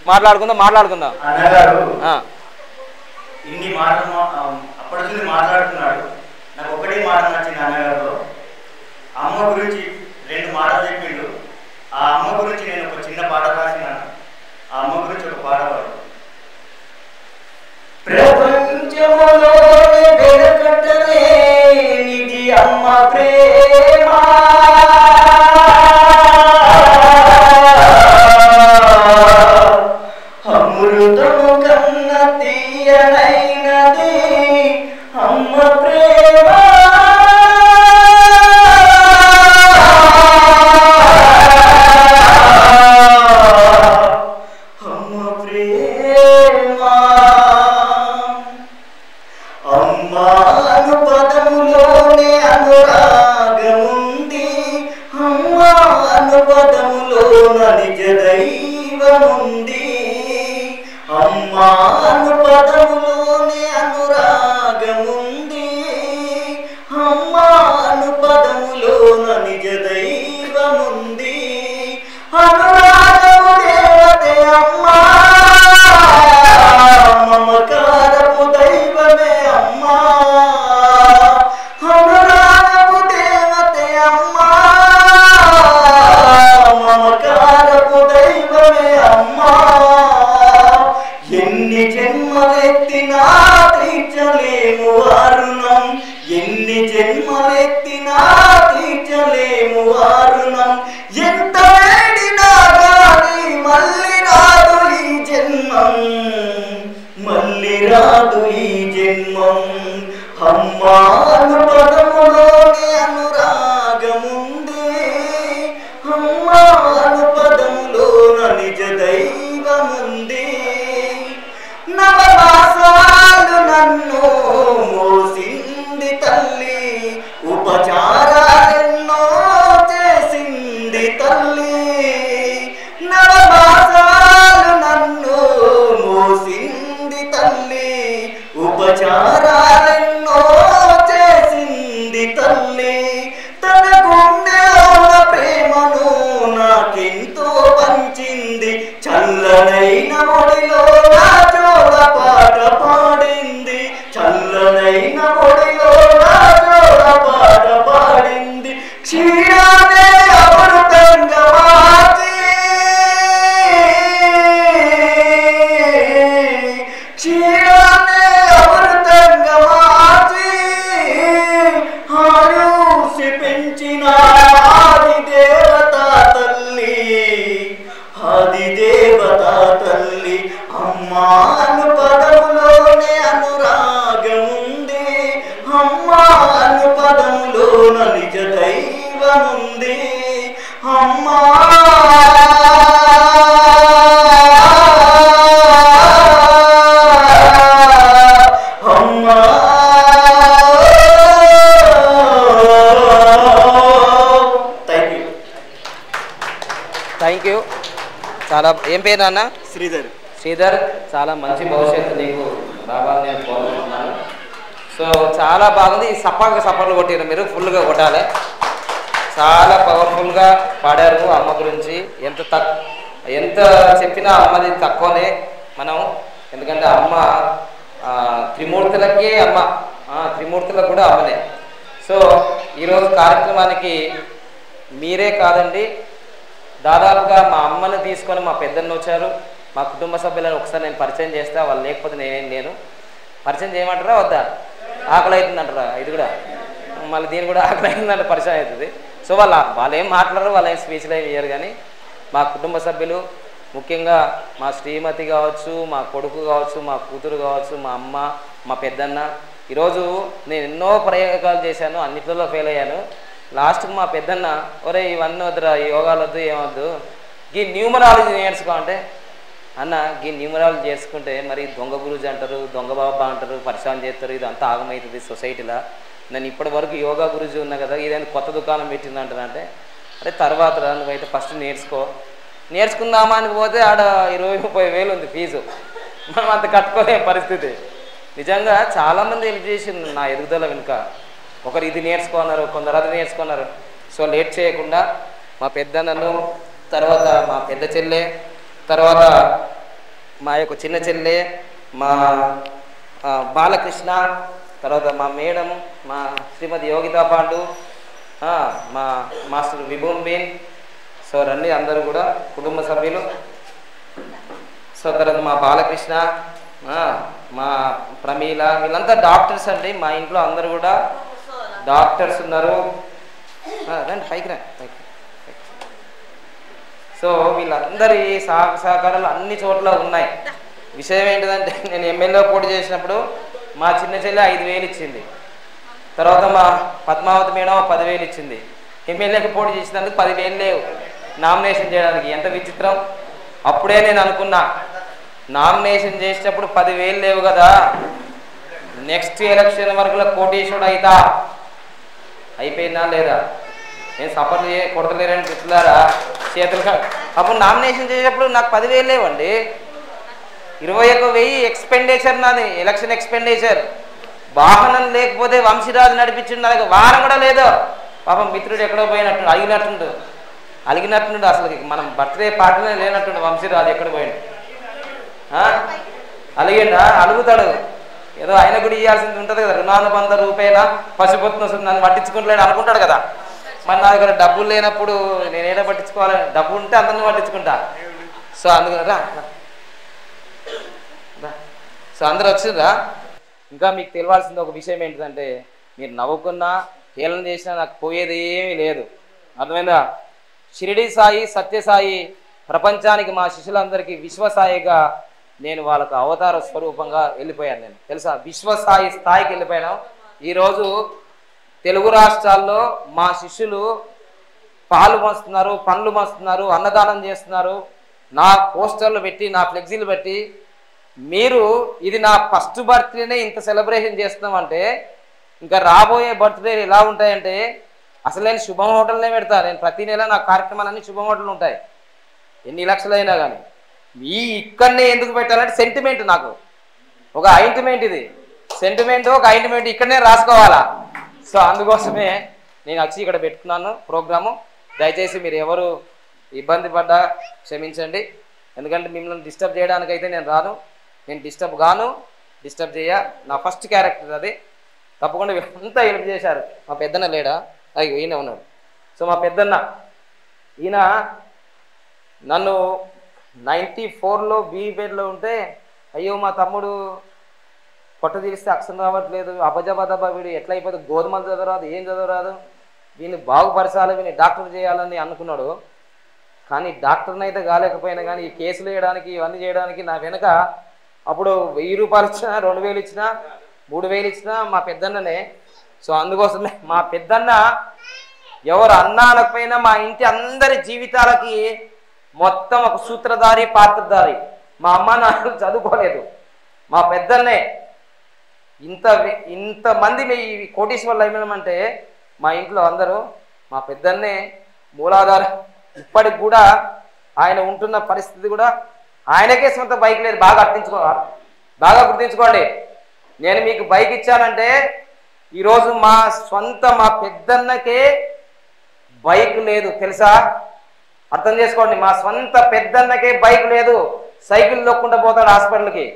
మాట్లాడుకుందాం మాట్లాడుకుందాం అన్నగారు ఆ, ఇన్ని మాటలు మా- ఆ, అప్పటి నుంచి మాట్లాడుతున్నాడు నాకు ఒకటే మాట నచ్చింది అన్నగారు అమ్మ గురించి రెండు మాటలు చెప్పిండు ఆ అమ్మ గురించి నేను ఒక చిన్న పాట రాసినాను ఆ అమ్మ గురించి ఒక పాట పాడు ప్రపంచములో వెదకట్టలేనిది అమ్మ ప్రేమ అమృతము కన్న తీయనైనది అమ్మ ప్రేమ అమ్మ ప్రేమ అమ్మాను పదములోనే అనురాగముంది అమ్మాను పదములోన నిజ దైవముంది అమ్మాను పదములోనే అనురాగముంది అమ్మాను పదములోన నిజ దైవముంది అనురాగము దేవతే అమ్మా మమకారపు దైవమే అమ్మా అనురాగపు దేవతే అమ్మా మమకారపు దైవమే అమ్మా ఎన్ని జన్మలెత్తినా తీర్చలేము వారుణం ఎన్ని జన్మలెత్తినా తీర్చలేము వారుణం ఎంత వేడినా గాని మళ్ళీ రాదు ఈ జన్మం మళ్ళీ రాదు ఈ జన్మం అమ్మాను పదములోని అనురాగముంది అమ్మాను పదములోన నిజ దైవముంది నవమాసాలు నన్ను మోసింది తల్లి ఉపచారాలెన్నో చేసింది తల్లి నవమాసాలు నన్ను మోసింది తల్లి ఉపచారాలెన్నో చేసింది తల్లి తన గుండెలోన ప్రేమను నాకెంతో పంచింది చల్లనైన ఒడిలో నా జోడ పాట పాడింది చల్లనైన ఒడిలో నా జోడ పాట పాడింది క్షీరానే అమృతంగా మార్చి క్షీరానే అమృతంగా మార్చి ఆయూసి పెంచిన ఆది దేవత తల్లి ఆది దేవత తల్లి అమ్మాను పదములోనే అనురాగముంది అమ్మాను పదములోన నిజ దైవముంది అమ్మా అమ్మా థ్యాంక్ యూ థ్యాంక్ యూ చాలా ఏం పేరు నాన్న శ్రీధర్ శ్రీధర్ చాలా మంచి భవిష్యత్తు నీకు రావాలని నేను కోరుకుంటున్నాను సో చాలా బాగుంది ఈ సపాగా సపర్లు కొట్టారు మీరు ఫుల్గా కొట్టాలి చాలా పవర్ఫుల్గా పాడారు అమ్మ గురించి ఎంత తక్ ఎంత చెప్పినా అమ్మది తక్కువనే మనం ఎందుకంటే అమ్మ ఆ, త్రిమూర్తులకే అమ్మ ఆ, త్రిమూర్తులకు కూడా అమ్మనే సో ఈరోజు కార్యక్రమానికి మీరే కాదండి దాదాపుగా మా అమ్మని తీసుకొని మా పెద్దన్న వచ్చారు మా కుటుంబ సభ్యులను ఒకసారి నేను పరిచయం చేస్తా వాళ్ళు లేకపోతే నేనేం లేను పరిచయం చేయమంటారా వద్దా ఆకలి అవుతుందంటారా ఇది కూడా మళ్ళీ దీని కూడా ఆకలి అయిందంటే పరిచయం అవుతుంది సో వాళ్ళ వాళ్ళు ఏం మాట్లాడరు వాళ్ళు ఏం స్పీచ్లు ఏమి ఇయ్యరు కానీ మా కుటుంబ సభ్యులు ముఖ్యంగా మా శ్రీమతి కావచ్చు మా కొడుకు కావచ్చు మా కూతురు కావచ్చు మా అమ్మ మా పెద్దన్న ఈరోజు నేను ఎన్నో ప్రయోగాలు చేశాను అన్నిట్లలో ఫెయిల్ అయ్యాను లాస్ట్కి మా పెద్దన్న ఒరే ఇవన్నీ వద్దురా ఈ యోగాలు వద్దు ఏమొద్దు ఈ న్యూమరాలజీ నేర్చుకో అంటే అన్న ఈ న్యూమరాలజీ చేసుకుంటే మరి దొంగ గురుజీ అంటారు దొంగ బాబా అంటారు పరిశ్రమ చేస్తారు ఇది అంతా ఆగమవుతుంది సొసైటీలో నేను ఇప్పటి వరకు యోగా గురుజీ ఉన్నా కదా ఇదేంటి కొత్త దుకాణం పెట్టింది అంటారంటే అరే తర్వాత రా నువ్వైతే ఫస్ట్ నేర్చుకో నేర్చుకుందామా అని పోతే ఆడ ఇరవై ముప్పై వేలు ఉంది ఫీజు మనం అంత కట్టుకోలేం పరిస్థితి నిజంగా చాలామంది హెల్ప్ చేసింది నా ఎదుగుదల వెనుక ఒకరు ఇది నేర్చుకున్నారు కొందరు అది నేర్చుకున్నారు సో లేట్ చేయకుండా మా పెద్దన్నను తర్వాత మా పెద్ద చెల్లె తర్వాత మా యొక్క చిన్న చెల్లె మా ఆ, బాలకృష్ణ తర్వాత మా మేడం మా శ్రీమతి యోగితా పాండు ఆ, మా మాస్టర్ విభూమ్ బీన్ సో రండి అందరూ కూడా కుటుంబ సభ్యులు సో తర్వాత మా బాలకృష్ణ ఆ, మా ప్రమీల వీళ్ళంతా డాక్టర్స్ అండి మా ఇంట్లో అందరూ కూడా డాక్టర్స్ ఉన్నారు ఆ, రండి పైకి రండి పైకి పైకి. సో వీళ్ళందరి సహ సహకారాలు అన్ని చోట్ల ఉన్నాయి విషయం ఏంటిదంటే నేను ఎమ్మెల్యే పోటీ చేసినప్పుడు మా చిన్న చెల్లి ఐదు వేలు ఇచ్చింది తర్వాత మా పద్మావతి మేడం పదివేలు ఇచ్చింది ఎమ్మెల్యేకి పోటీ చేసినందుకు పదివేలు లేవు నామినేషన్ చేయడానికి ఎంత విచిత్రం అప్పుడే నేను అనుకున్నా నామినేషన్ చేసేటప్పుడు పదివేలు లేవు కదా నెక్స్ట్ ఎలక్షన్ వరకు కోటేశ్వరుడు అయితా అయిపోయిందా లేదా నేను సపోర్ట్ చే కొడతలేరని చెప్తున్నారా చేతులు కా- అప్పుడు నామినేషన్ చేసేటప్పుడు నాకు పదివేలు లేవండి ఇరవై ఒక వెయ్యి ఎక్స్పెండిచర్ నాది ఎలక్షన్ ఎక్స్పెండిచర్ వాహనం లేకపోతే వంశీరాజు నడిపించిండు నా దగ్గర వాహనం కూడా లేదు పాపం మిత్రుడు ఎక్కడో పోయినట్టు అలిగినట్టుండు అలిగినట్టుండు అసలు మనం బర్త్డే పార్టీనే లేనట్టుండు వంశీరాజు ఎక్కడ పోయిండు ఆ? అలిగిండా అలుగుతాడు ఏదో ఆయన కూడా ఇవ్వాల్సింది ఉంటుంది కదా రుణానుబంధ రూపేణ పశుపత్న నన్ను పట్టించుకుంటలేడు అనుకుంటాడు కదా మరి నా దగ్గర డబ్బులు లేనప్పుడు నేను ఏదో పట్టించుకోవాలి డబ్బు ఉంటే అందరిని పట్టించుకుంటా సో అందుకని రా రా. రా. సో అందరు వచ్చిందా ఇంకా మీకు తెలియాల్సింది ఒక విషయం ఏంటిదంటే మీరు నవ్వుకున్నా హేళన చేసినా నాకు పోయేది ఏమీ లేదు అర్థమైందా షిరిడి సాయి సత్యసాయి ప్రపంచానికి మా శిష్యులందరికీ విశ్వసాయిగా నేను వాళ్ళకు అవతార స్వరూపంగా వెళ్ళిపోయాను నేను తెలుసా విశ్వసాయి స్థాయికి వెళ్ళిపోయాను ఈరోజు తెలుగు రాష్ట్రాల్లో మా శిష్యులు పాలు మోస్తున్నారు పండ్లు మోస్తున్నారు అన్నదానం చేస్తున్నారు నా పోస్టర్లు పెట్టి నా ఫ్లెక్సీలు పెట్టి మీరు ఇది నా ఫస్ట్ బర్త్డేనే ఇంత సెలబ్రేషన్ చేస్తున్నామంటే ఇంకా రాబోయే బర్త్డే ఎలా ఉంటాయంటే అసలు నేను శుభం హోటల్నే పెడతా నేను ప్రతి నెల నా కార్యక్రమాలన్నీ శుభం హోటల్ ఉంటాయి ఎన్ని లక్షలైనా కానీ ఈ ఇక్కడనే ఎందుకు పెట్టాలంటే సెంటిమెంట్ నాకు ఒక ఐంటిమెంట్ ఇది సెంటిమెంట్ ఒక ఐంటిమెంట్ ఇక్కడనే రాసుకోవాలా సో అందుకోసమే నేను వచ్చి ఇక్కడ పెట్టుకున్నాను ప్రోగ్రాము దయచేసి మీరు ఎవరు ఇబ్బంది పడ్డా క్షమించండి ఎందుకంటే మిమ్మల్ని డిస్టర్బ్ చేయడానికైతే నేను రాను నేను డిస్టర్బ్ గాను డిస్టర్బ్ చేయ నా ఫస్ట్ క్యారెక్టర్ అది తప్పకుండా అంతా హెల్ప్ చేశారు మా పెద్దన్న లేడా అయ్యో ఈయన ఉన్నాడు సో మా పెద్దన్న ఈయన నన్ను నైంటీ ఫోర్లో బీబెడ్లో ఉంటే అయ్యో మా తమ్ముడు పొట్ట తీస్తే అక్షరం రావట్లేదు అబజబదబ వీడు ఎట్లా అయిపోతే గోధుమలు చదవరాదు ఏం చదవరాదు వీడిని బాగుపరచాలి వీడిని డాక్టర్ చేయాలని అనుకున్నాడు కానీ డాక్టర్ని అయితే కాలేకపోయినా కానీ ఈ కేసులు వేయడానికి ఇవన్నీ చేయడానికి నా వెనక అప్పుడు వెయ్యి రూపాయలు ఇచ్చినా రెండు వేలు ఇచ్చినా మూడు వేలు ఇచ్చినా మా పెద్దన్ననే సో అందుకోసమే మా పెద్దన్న ఎవరు అన్నా అనకపోయినా మా ఇంటి అందరి జీవితాలకి మొత్తం ఒక సూత్రధారి పాత్రధారి మా అమ్మ నాన్నలు చదువుకోలేదు మా పెద్దన్నే ఇంత వే- ఇంతమంది మీ కోటీశ్వర్లు అయినామంటే మా ఇంట్లో అందరూ మా పెద్దన్నే మూలాధారం ఇప్పటికి కూడా ఆయన ఉంటున్న పరిస్థితి కూడా ఆయనకే సొంత బైక్ లేదు బాగా అర్థించుకో బాగా గుర్తించుకోండి నేను మీకు బైక్ ఇచ్చానంటే ఈరోజు మా సొంత మా పెద్దన్నకే బైక్ లేదు తెలుసా అర్థం చేసుకోండి మా సొంత పెద్దన్నకే బైక్ లేదు సైకిల్ నొక్కుంటూ పోతాడు హాస్పిటల్కి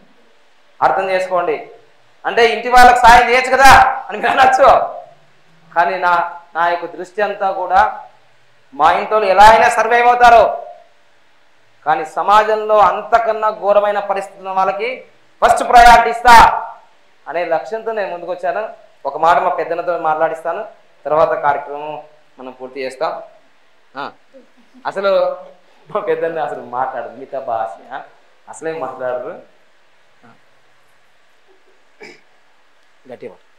అర్థం చేసుకోండి అంటే ఇంటి వాళ్ళకి సాయం చేయొచ్చు కదా అని మీరు అనొచ్చు కానీ నా నా యొక్క దృష్టి అంతా కూడా మా ఇంట్లో ఎలా అయినా సర్వైవ్ అవుతారు కానీ సమాజంలో అంతకన్నా ఘోరమైన పరిస్థితులు ఉన్న వాళ్ళకి ఫస్ట్ ప్రయారిటీ ఇస్తా అనే లక్ష్యంతో నేను ముందుకు వచ్చాను ఒక మాట మా పెద్దలతో మాట్లాడిస్తాను తర్వాత కార్యక్రమం మనం పూర్తి చేస్తాం ఆ, అసలు మా పెద్దన్న అసలు మాట్లాడదు మిగతా భాష అసలే మాట్లాడరు ఆ. గట్టిగా మాట్లాడు.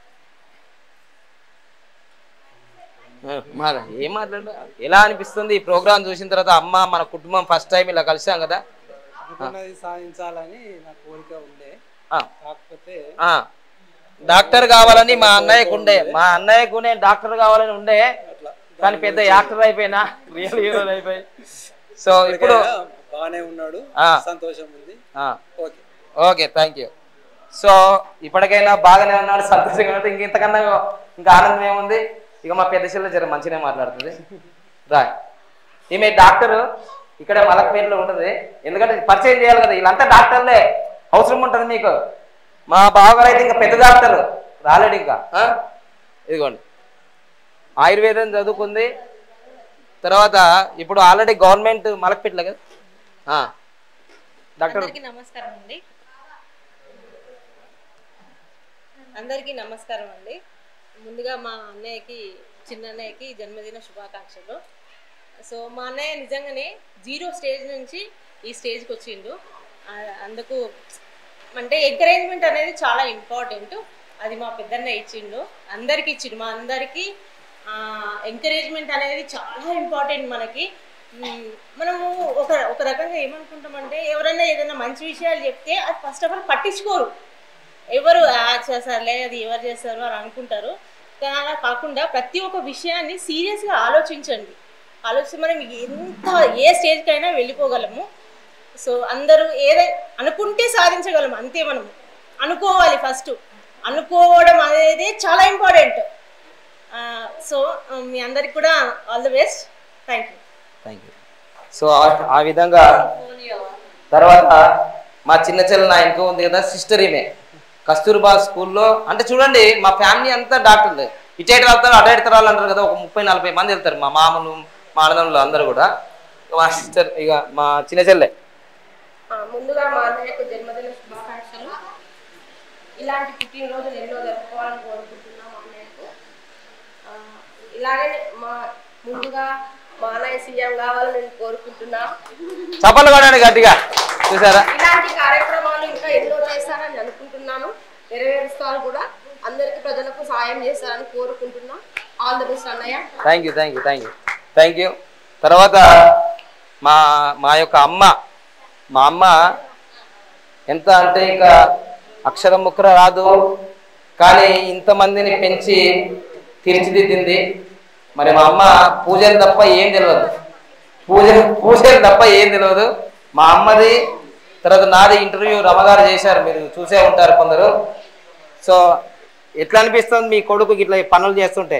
ఆ, మాద ఏం మాట్లాడు ఎలా అనిపిస్తుంది ఈ ప్రోగ్రామ్ చూసిన తర్వాత అమ్మ మన కుటుంబం ఫస్ట్ టైం ఇలా కలిసాం కదా అనుకున్నది సాధించాలని నా కోరిక ఉండే ఆ, కాకపోతే ఆ. డాక్టర్ కావాలని మా అన్నయ్యకు ఉండే మా అన్నయ్యకు నేను డాక్టర్ కావాలని ఉండే అట్లా కానీ పెద్ద యాక్టర్ అయిపోయినా రియల్ హీరో అయిపోయి సో ఇప్పుడు బాగానే ఉన్నాడు ఆ. సంతోషం ఉంది ఆ, okay okay thank you so ఇప్పటికైనా బాగానే ఉన్నాడు సంతోషంగా ఉన్నాడు ఇంక ఇంతకన్నా ఇంకా ఆనందం ఏముంది ఇక మా పెద్ద చెల్లె జర మంచిగానే మాట్లాడుతుంది రా ఈమె డాక్టరు ఇక్కడ మలక్పేటలో ఉంటుంది ఎందుకంటే పరిచయం చేయాలి కదా వీళ్ళంతా డాక్టర్లే అవసరం ఉంటుంది మీకు మా బావగారు అయితే ఇంకా పెద్ద డాక్టర్ రాలేడు ఇంకా ఆ? ఇదిగోండి ఆయుర్వేదం చదువుకుంది తర్వాత ఇప్పుడు ఆల్రెడీ గవర్నమెంట్ మలక్పేటలో కదా ఆ. డాక్టర్ అందరికీ నమస్కారం అండి అందరికీ నమస్కారం అండి ముందుగా మా అన్నయ్యకి చిన్న అన్నయ్యకి జన్మదిన శుభాకాంక్షలు సో మా అన్నయ్య నిజంగానే జీరో స్టేజ్ నుంచి ఈ స్టేజ్కి వచ్చిండు ఆ, అందుకు అంటే ఎంకరేజ్మెంట్ అనేది చాలా ఇంపార్టెంట్ అది మా పెద్దన్నయ్య ఇచ్చిండు అందరికీ ఇచ్చిండు మా అందరికీ ఎంకరేజ్మెంట్ అనేది చాలా ఇంపార్టెంట్ మనకి మ్, మనము ఒక ఒక రకంగా ఏమనుకుంటామంటే ఎవరైనా ఏదైనా మంచి విషయాలు చెప్తే అది ఫస్ట్ ఆఫ్ ఆల్ పట్టించుకోరు ఎవరు "ఆ, చేస్తారులే అది ఎవరు చేస్తారు అని అనుకుంటారు కానీ అలా కాకుండా ప్రతి ఒక్క విషయాన్ని సీరియస్గా ఆలోచించండి ఆలోచిస్తే మనం ఎంత ఏ స్టేజ్కైనా వెళ్ళిపోగలము సో అందరూ ఏదై అనుకుంటే సాధించగలము అంతే మనం అనుకోవాలి ఫస్ట్ అనుకోవడం అనేది చాలా ఇంపార్టెంట్ సో మీ అందరికి కూడా all the best thank you thank you so ఆ- ఆ విధంగా తర్వాత మా చిన్న చెల్లె నా ఇంకో ఉంది కదా సిస్టర్ ఈమె కస్తూర్బా స్కూల్లో అంటే చూడండి మా ఫ్యామిలీ అంతా డాక్టర్లు ఇటు ఇటు వెళ్తారు అటు ఇటు తరాలు అంటారు కదా ఒక ముప్పై నలభై మంది వెళ్తారు మా మామలు మా అన్నదమ్ములు అందరూ కూడా మా సిస్టర్ ఇక మా చిన్న చెల్లె ఆ, ముందుగా మా అన్నయ్యకు జన్మదిన శుభాకాంక్షలు ఇలాంటి పుట్టినరోజులు ఎన్నో జరుపుకోవాలని కోరుకుంటున్నాం మా అన్నయ్యకు ఆ, ఇలాగే మా ముందుగా మా అన్నయ్య సీఎం కావాలని నేను కోరుకుంటున్నా చప్పలు కొడండి గట్టిగా చూసారా ఇలాంటి కార్యక్రమాలు ఇంకా ఎన్నో చేస్తారని అనుకుంటున్నాను నెరవేరుస్తారు కూడా అందరికి ప్రజలకు సాయం చేస్తారని కోరుకుంటున్నా ఆల్ ద బెస్ట్ అన్నయ్య thank you thank you thank you thank you తర్వాత మా మా యొక్క అమ్మ మా అమ్మ ఎంత అంటే ఇక అక్షరం ముక్కర రాదు కానీ ఇంతమందిని పెంచి తీర్చిదిద్దింది మరి మా అమ్మ పూజలు తప్ప ఏం తెలియదు పూజ పూజలు తప్ప ఏం తెలియదు మా అమ్మది తర్వాత నాది ఇంటర్వ్యూ రమగారు చేశారు మీరు చూసే ఉంటారు కొందరు సో ఎట్లా అనిపిస్తుంది మీ కొడుకు ఇట్లా ఈ పనులు చేస్తుంటే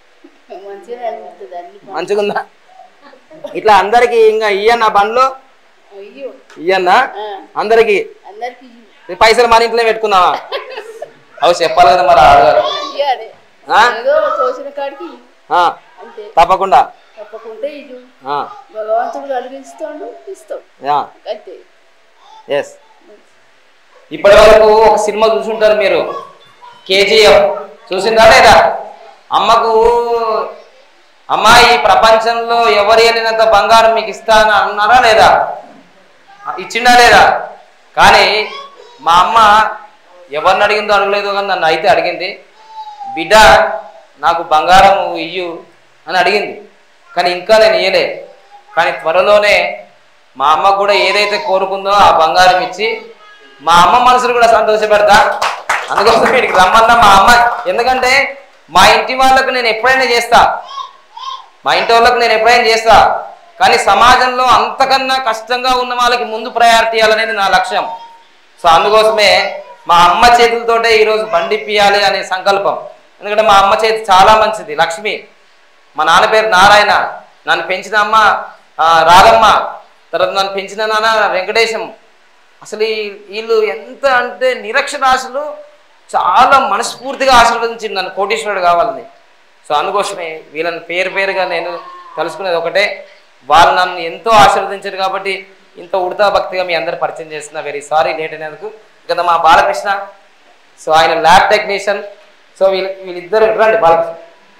మంచిగుందా ఇట్లా అందరికి ఇంకా ఇయ్యన్న బండ్లు ఇయ్యన్న అందరికి ఈ పైసలు మన ఇంట్లో పెట్టుకుందామా అవి చెప్పాలి కదా మరి ఆడగారు ఆ? ఏదో తోచిన కాడికి ఆ, అంతే తప్పకుండా తప్పకుంటే ఇటు ఆ, భగవంతుడు కలిగిస్తాడు ఇస్తాం యా, అంతే ఎస్ ఇప్పటి వరకు ఒక సినిమా చూసుంటారు మీరు కేజీఎఫ్ చూసిందా లేదా అమ్మకు అమ్మాయి ఈ ప్రపంచంలో ఎవరు వెళ్ళినంత బంగారం మీకు ఇస్తానని అన్నారా లేదా ఇచ్చిండా లేదా కానీ మా అమ్మ ఎవరిని అడిగిందో అడగలేదో కానీ నన్ను అయితే అడిగింది బిడ్డ నాకు బంగారం ఇయ్యు అని అడిగింది కానీ ఇంకా నేను ఇయ్యలే కానీ త్వరలోనే మా అమ్మ కూడా ఏదైతే కోరుకుందో ఆ బంగారం ఇచ్చి మా అమ్మ మనసును కూడా సంతోషపెడతా అందుకోసం వీడికి రమ్మన్నా మా అమ్మ ఎందుకంటే మా ఇంటి వాళ్ళకు నేను ఎప్పుడైనా చేస్తా మా ఇంటి వాళ్ళకు నేను ఎప్పుడైనా చేస్తా కానీ సమాజంలో అంతకన్నా కష్టంగా ఉన్న వాళ్ళకి ముందు ప్రయారిటీ ఇవ్వాలనేది నా లక్ష్యం సో అందుకోసమే మా అమ్మ చేతులతోటే ఈరోజు బండిపియాలి అనే సంకల్పం ఎందుకంటే మా అమ్మ చేతి చాలా మంచిది లక్ష్మి మా నాన్న పేరు నారాయణ నన్ను పెంచిన అమ్మ ఆ, రాగమ్మ తర్వాత నన్ను పెంచిన నాన్న వెంకటేశం అసలు ఈ- వీళ్ళు ఎంత అంటే నిరక్షరాశులు చాలా మనస్ఫూర్తిగా ఆశీర్వదించింది నన్ను కోటీశ్వరుడు కావాలని సో అందుకోసమే వీళ్ళని పేరు పేరుగా నేను తెలుసుకునేది ఒకటే వాళ్ళు నన్ను ఎంతో ఆశీర్వదించారు కాబట్టి ఇంత ఉడతా భక్తిగా మీ అందరు పరిచయం చేస్తున్నా వెరీ సారీ లేట్ అయినందుకు కదా మా బాలకృష్ణ సో ఆయన ల్యాబ్ టెక్నీషియన్ సో వీళ్ళు వీళ్ళిద్దరు రండి బాలకృష్ణ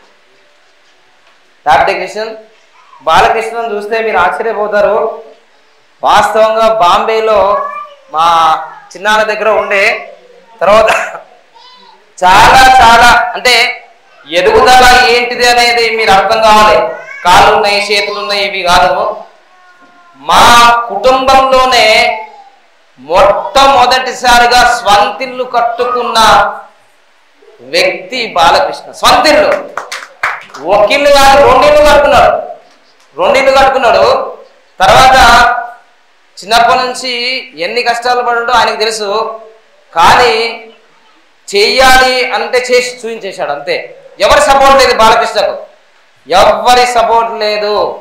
ల్యాబ్ టెక్నీషియన్ బాలకృష్ణను చూస్తే మీరు ఆశ్చర్యపోతారు వాస్తవంగా బాంబేలో మా చిన్నాన్న దగ్గర ఉండే తర్వాత చాలా చాలా అంటే ఎదుగుదల ఏంటిది అనేది మీరు అర్థం కావాలి కాళ్ళు ఉన్నాయి చేతులు ఉన్నాయి ఇవి కాదు మా కుటుంబంలోనే మొట్టమొదటిసారిగా స్వంతిల్లు కట్టుకున్న వ్యక్తి బాలకృష్ణ స్వంతిల్లు ఒకిల్లు కాదు రెండిల్లు కట్టుకున్నాడు రెండిల్లు కట్టుకున్నాడు తర్వాత చిన్నప్పటి నుంచి ఎన్ని కష్టాలు పడ్డాడో ఆయనకు తెలుసు కానీ చెయ్యాలి అంటే చేసి చూపించేశాడు అంతే ఎవరి సపోర్ట్ లేదు బాలకృష్ణకు ఎవరి సపోర్ట్ లేదు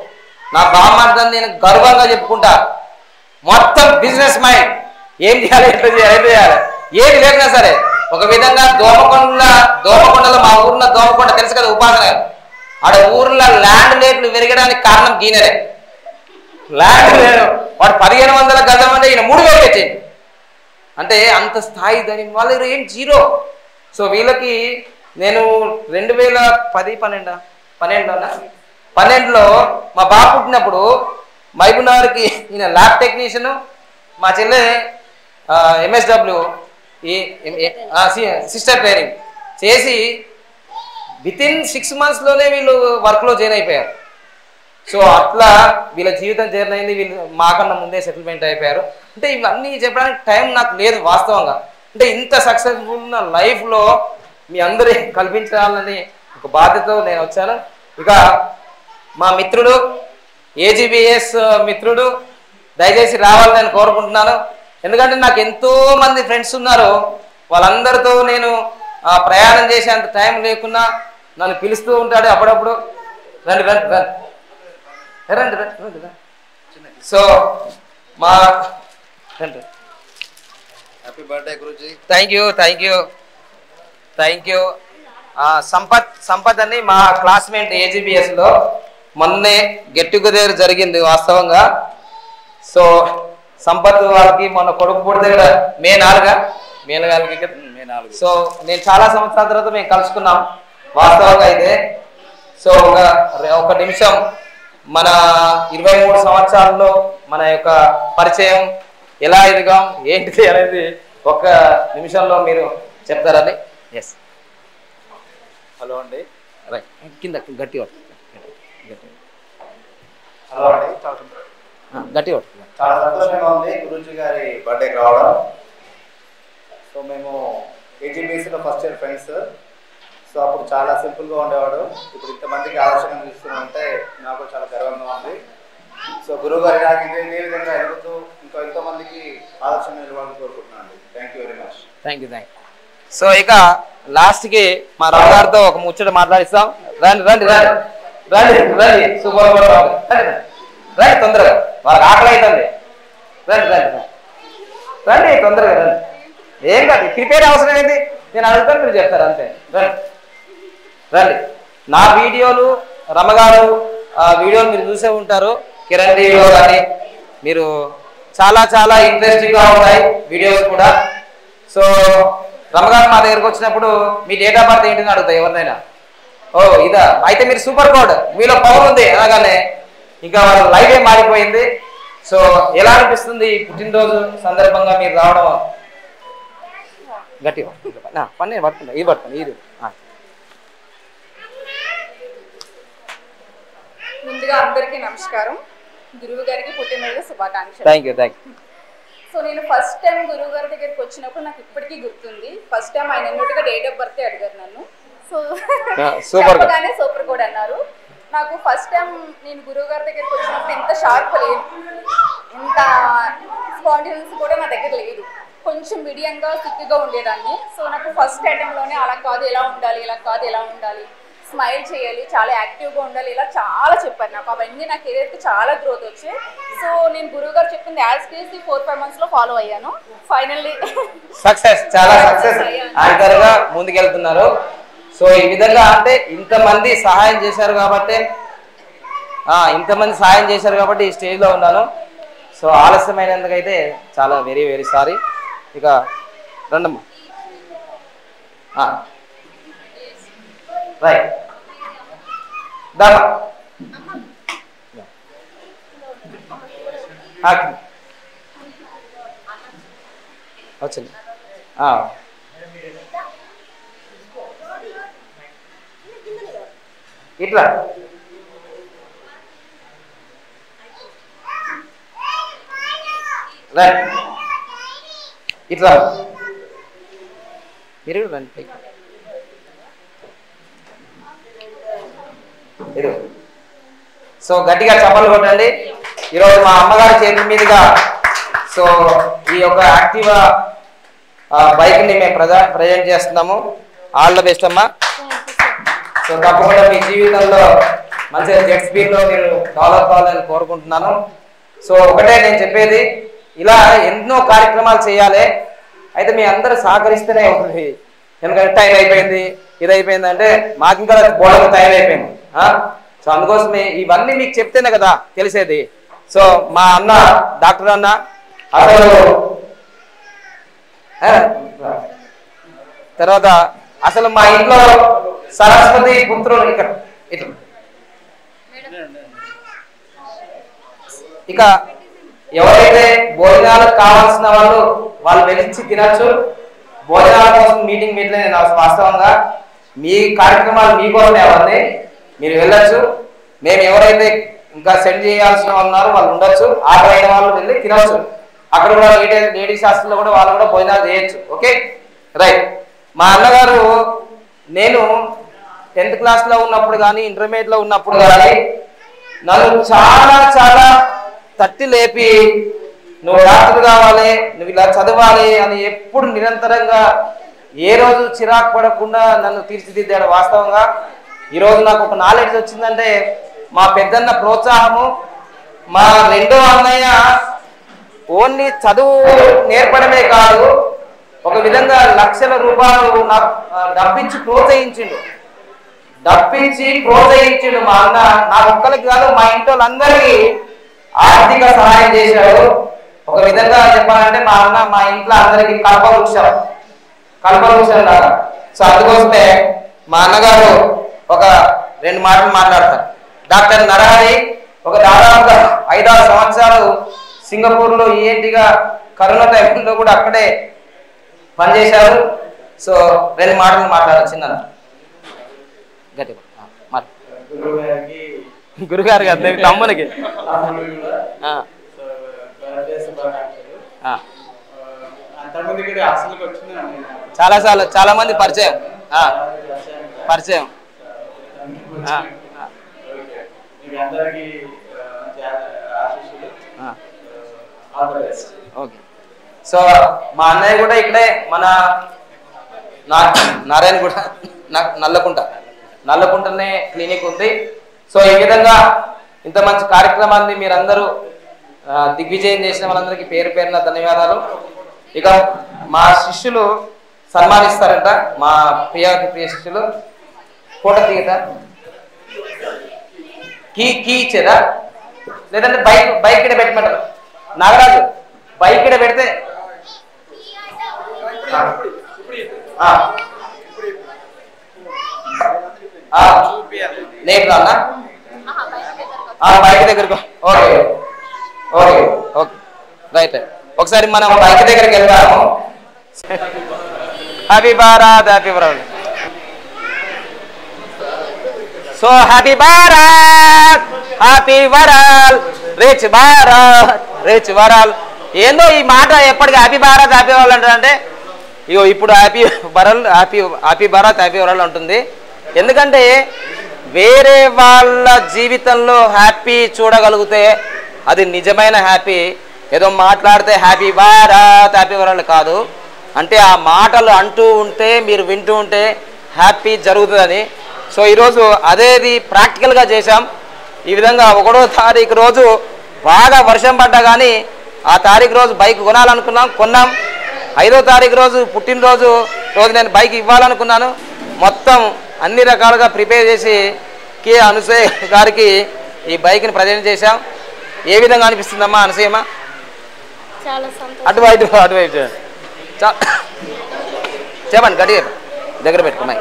నా బామ్మర్దని నేను గర్వంగా చెప్పుకుంటా మొత్తం బిజినెస్ మైండ్ ఏం చేయాలి ఎట్లా చేయాలి ఎట్లా చేయాలి ఏది లేకున్నా సరే ఒక విధంగా దోమకొండ దోమకొండలో మా ఊర్లో దోమకొండ తెలుసు కదా ఉపాసన ఆడ ఊర్లో ల్యాండ్ రేట్లు పెరగడానికి కారణం గీనరే ల్యాండ్ లేదు వాడు పదిహేను వందల గజం అంటే ఈయన మూడు వేలు తెచ్చింది అంటే అంత స్థాయి దాని వాళ్ళ ఏం జీరో సో వీళ్ళకి నేను రెండు వేల పది పన్నెండా పన్నెండులోనా పన్నెండులో మా బాబు పుట్టినప్పుడు మైబునగర్కి ఈయన ల్యాబ్ టెక్నీషియన్ మా చెల్లె ఎంఎస్డబ్ల్యూ ఈ సిస్టర్ ట్రైనింగ్ చేసి విత్ ఇన్ సిక్స్ మంత్స్లోనే వీళ్ళు వర్క్లో జాయిన్ అయిపోయారు సో అట్లా వీళ్ళ జీవితం జర్నీ అయింది వీళ్ళు మాకన్నా ముందే సెటిల్మెంట్ అయిపోయారు అంటే ఇవన్నీ చెప్పడానికి టైం నాకు లేదు వాస్తవంగా అంటే ఇంత సక్సెస్ఫుల్ ఉన్న లైఫ్లో మీ అందరి కల్పించాలని ఒక బాధ్యతతో నేను వచ్చాను ఇక మా మిత్రుడు ఏజీబీఎస్ మిత్రుడు దయచేసి రావాలని నేను కోరుకుంటున్నాను ఎందుకంటే నాకు ఎంతో మంది ఫ్రెండ్స్ ఉన్నారు వాళ్ళందరితో నేను ఆ, ప్రయాణం చేసేంత టైం లేకున్నా నన్ను పిలుస్తూ ఉంటాడు అప్పుడప్పుడు రండి రండి రండి ఏ రండి రండి రండి రండి సో మా రండి happy birthday Guruji thank you thank you thank you Sampath Sampath అని మా క్లాస్మేట్ AGBS లో మొన్నే గెట్ టుగెదర్ జరిగింది వాస్తవంగా సో సంపత్ వాళ్ళకి మొన్న కొడుకు పుడితే కూడా మే నాలుగా మే నాలుగు కదా మే నాలుగు సో నేను చాలా సంవత్సరాల తర్వాత మేము కలుసుకున్నాం వాస్తవంగా అయితే సో ఒక ఒక నిమిషం మన ఇరవై మూడు సంవత్సరాల్లో మన యొక్క పరిచయం ఎలా ఎదిగాం ఏంటిది అనేది ఒక నిమిషంలో మీరు చెప్తారని ఎస్ హలో అండి రైట్ కింద గట్టి కొట్టు. గట్టి హలో అండి చాలా ఆ, గట్టి కొట్టు. చాలా సంతోషంగా ఉంది గురుజీ గారి బర్త్డేకి రావడం సో మేము ఏజీబీసీలో ఫస్ట్ ఇయర్ ఫ్రెండ్స్ సో అప్పుడు చాలా సింపుల్గా ఉండేవాడు ఇప్పుడు ఇంతమందికి ఆలోచన ఇస్తుంటే నాకు చాలా గర్వంగా ఉంది సో గురువు గారి నాకు ఇదే ఇదే విధంగా ఎదుగుతూ ఇంకా ఎంతో మందికి ఆలోచన ఇవ్వాలని కోరుకుంటున్నాను thank you very much thank you thank you so ఇక లాస్ట్కి మా రావు గారితో ఒక ముచ్చట మాట్లాడిస్తాం రండి రండి రండి రండి రండి సూపర్ రండి రండి రండి తొందరగా వాళ్ళకి ఆకలి అవుతుంది రండి రండి రండి రండి తొందరగా రండి ఏం కాదు ప్రిపేర్ అవసరం ఏంటి నేను అడుగుతాను మీరు చెప్తారు అంతే రండి రండి నా వీడియోలు రమగారు ఆ వీడియోలు మీరు చూసే ఉంటారు కిరణ్ టీవీలో కానీ మీరు చాలా చాలా ఇంట్రెస్టింగ్గా ఉంటాయి వీడియోస్ కూడా సో రమగారు మా దగ్గరకు వచ్చినప్పుడు మీ డేట్ ఆఫ్ బర్త్ ఏంటని అడుగుతాయి ఎవరినైనా ఓ ఇదా అయితే మీరు సూపర్ కోడ్ మీలో పవర్ ఉంది అనగానే ఇంకా వాళ్ళ లైఫ్ ఏ మారిపోయింది సో ఎలా అనిపిస్తుంది ఈ పుట్టినరోజు సందర్భంగా మీరు రావడం గట్టిగా నా, పన్నే పట్టుకుంటా ఇది పట్టుకుంటా ఇది ఆ. ముందుగా అందరికీ నమస్కారం గురువు గారికి పుట్టినరోజు శుభాకాంక్షలు thank you thank you so నేను ఫస్ట్ టైం గురువు గారి దగ్గరికి వచ్చినప్పుడు నాకు ఇప్పటికీ గుర్తుంది ఫస్ట్ టైం ఆయన ఎన్నట్టుగా డేట్ ఆఫ్ బర్త్ అడిగారు నన్ను సో Yeah, super గా. చెప్పగానే సూపర్ కోడ్ అన్నారు నాకు ఫస్ట్ టైం నేను గురువు గారి దగ్గరికి వచ్చినప్పుడు ఇంత షార్ప్ లేదు ఇంత స్పాండినెన్స్ కూడా నా దగ్గర లేదు కొంచెం మీడియంగా సిక్గా ఉండేదాన్ని సో నాకు ఫస్ట్ అటెంప్ట్లోనే అలా కాదు ఎలా ఉండాలి ఇలా కాదు ఎలా ఉండాలి స్మైల్ చేయాలి చాలా యాక్టివ్గా ఉండాలి ఇలా చాలా చెప్పారు నాకు అవన్నీ నా కెరీర్కి చాలా గ్రోత్ వచ్చాయి సో నేను గురువు గారు చెప్పింది యాజ్ కేసి ఫోర్ ఫైవ్ మంత్స్లో ఫాలో అయ్యాను ఫైనల్లీ సక్సెస్ చాలా సక్సెస్ యాంకర్ గా ముందుకెళ్తున్నారు సో ఈ విధంగా అంటే ఇంతమంది సహాయం చేశారు కాబట్టి ఆ, ఇంతమంది సహాయం చేశారు కాబట్టి ఈ స్టేజ్ లో ఉన్నాను సో ఆలస్యమైనందుకైతే చాలా వెరీ వెరీ సారీ ఇక రండమ్మా రైట్ దామా వచ్చింది ఆ. ఇట్లా రైట్ ఇట్లా మీరు కూడా రండి పైకి. ఇరు సో గట్టిగా చప్పలు కొట్టండి ఈరోజు మా అమ్మగారి చేతుల మీదుగా సో ఈ యొక్క యాక్టివా బైక్ ని మేము ప్రజా ప్రజెంట్ చేస్తున్నాము ఆల్ ద బెస్ట్ అమ్మా సో తప్పకుండా మీ జీవితంలో మంచిగా జెట్ స్పీడ్లో మీరు డెవలప్ కావాలని కోరుకుంటున్నాను సో ఒకటే నేను చెప్పేది ఇలా ఎన్నో కార్యక్రమాలు చేయాలి అయితే మీ అందరూ సహకరిస్తేనే అవుతుంది ఎందుకంటే టైం అయిపోయింది ఇది అయిపోయింది అంటే మాకు ఇంకా బోర్డు టైం అయిపోయింది ఆ? సో అందుకోసమే ఇవన్నీ మీకు చెప్తేనే కదా తెలిసేది సో మా అన్న డాక్టర్ అన్న అసలు ఆ, తర్వాత అసలు మా ఇంట్లో సరస్వతి పుత్రులు ఇక్కడ ఇట్లా ఇక ఎవరైతే భోజనాలకు కావాల్సిన వాళ్ళు వాళ్ళు వెలిచి తినచ్చు భోజనాల కోసం మీటింగ్ మీట్లే నేను వాస్తవంగా మీ కార్యక్రమాలు మీకోసమే అవన్నీ మీరు వెళ్ళొచ్చు మేము ఎవరైతే ఇంకా సెండ్ చేయాల్సిన వాళ్ళు ఉన్నారో వాళ్ళు ఉండొచ్చు ఆర్డర్ అయిన వాళ్ళు వెళ్ళి తినవచ్చు అక్కడ కూడా లేడీ లేడీస్ హాస్టల్లో కూడా వాళ్ళు కూడా భోజనాలు చేయొచ్చు ఓకే రైట్ మా అన్నగారు నేను టెన్త్ క్లాస్లో ఉన్నప్పుడు కానీ ఇంటర్మీడియట్లో ఉన్నప్పుడు కానీ నన్ను చాలా చాలా తట్టి లేపి నువ్వు డాక్టర్ కావాలి నువ్వు ఇలా చదవాలి అని ఎప్పుడు నిరంతరంగా ఏ రోజు చిరాకు పడకుండా నన్ను తీర్చిదిద్దాడు వాస్తవంగా ఈరోజు నాకు ఒక నాలెడ్జ్ వచ్చిందంటే మా పెద్దన్న ప్రోత్సాహము మా రెండో అన్నయ్య ఓన్లీ చదువు నేర్పడమే కాదు ఒక విధంగా లక్షల రూపాయలు నాకు ఆ, డబ్బిచ్చి ప్రోత్సహించిండు డబ్బిచ్చి ప్రోత్సహించిండు మా అన్న నా ఒక్కరికి కాదు మా ఇంట్లో అందరికీ ఆర్థిక సహాయం చేశాడు ఒక విధంగా చెప్పాలంటే మా అన్న మా ఇంట్లో అందరికి కల్ప వృక్షం కల్ప వృక్షం లాగా సో అందుకోసమే మా అన్నగారు ఒక రెండు మాటలు మాట్లాడతారు డాక్టర్ నరహరి ఒక దాదాపుగా ఐదారు సంవత్సరాలు సింగపూర్లో ఏంటిగా కరోనా టైంలో కూడా అక్కడే పనిచేశారు సో రెండు మాటలు మాట్లాడారు చిన్న గట్టిగా ఆ, మాట్లాడు. గురువు గారికి గురుగారు గారు దేనికి తమ్మునికి తమ్ముడు కూడా ఆ, సో బర్త్డే శుభాకాంక్షలు ఆ. అంతకుముందు ఇక్కడ హాస్టల్కి వచ్చింది నేను చాలా చాలా చాలా మంది పరిచయం ఆ, రాశాను. పరిచయం ఆ, ఓకే. మీకు అందరికీ ఆ, మంచి ఆ- ఆశీస్సులు ఆ, all the best okay so మా అన్నయ్య కూడా ఇక్కడే మన నా నారాయణ కూడా నా- నల్లకుంట నల్లకుంటనే క్లినిక్ ఉంది సో ఈ విధంగా ఇంత మంచి కార్యక్రమాన్ని మీరందరూ ఆ, దిగ్విజయం చేసిన వాళ్ళందరికీ పేరు పేరున ధన్యవాదాలు ఇక మా శిష్యులు సన్మానిస్తారంట మా ప్రియ ప్రియ శిష్యులు ఫోటో దిగదా కీ కీ ఇచ్చేదా లేదంటే బైక్ బైక్ ఇక్కడ పెట్టమంటారు నాగరాజు బైక్ ఇక్కడ పెడితే ఆ. ఆ. లేదు అన్న బైక్ దగ్గరకు ఓకే ఓకే ఓకే రైట్ ఒకసారి మనం బైక్ దగ్గరికి వెళ్దాము happy Bharat happy Bharat so happy Bharat happy world rich Bharat rich world ఏందో ఈ మాట ఎప్పటికీ హ్యాపీ భారత్ హ్యాపీ వరల్ అంటారంటే ఇగో ఇప్పుడు happy world happy happy Bharat happy world ఉంటుంది ఎందుకంటే వేరే వాళ్ళ జీవితంలో హ్యాపీ చూడగలిగితే అది నిజమైన హ్యాపీ ఏదో మాట్లాడితే హ్యాపీ భారత్ హ్యాపీ వరల్డ్ కాదు అంటే ఆ మాటలు అంటూ ఉంటే మీరు వింటూ ఉంటే హ్యాపీ జరుగుతుందని సో ఈరోజు అదేది ప్రాక్టికల్గా చేశాం ఈ విధంగా ఒకటో తారీఖు రోజు బాగా వర్షం పడ్డా కానీ ఆ తారీఖు రోజు బైక్ కొనాలనుకున్నాం కొన్నాం ఐదో తారీఖు రోజు పుట్టినరోజు రోజు నేను బైక్ ఇవ్వాలనుకున్నాను మొత్తం అన్ని రకాలుగా ప్రిపేర్ చేసి కే అనుసూయ గారికి ఈ బైక్ని ప్రజెంట్ చేశాం ఏ విధంగా అనిపిస్తుందమ్మా అనసూయమ్మ చాలా సంతోషం అటువైపు అటువైపు చూడండి. చా చెప్పండి గట్టిగా చెప్పండి. దగ్గర పెట్టుకున్నాయి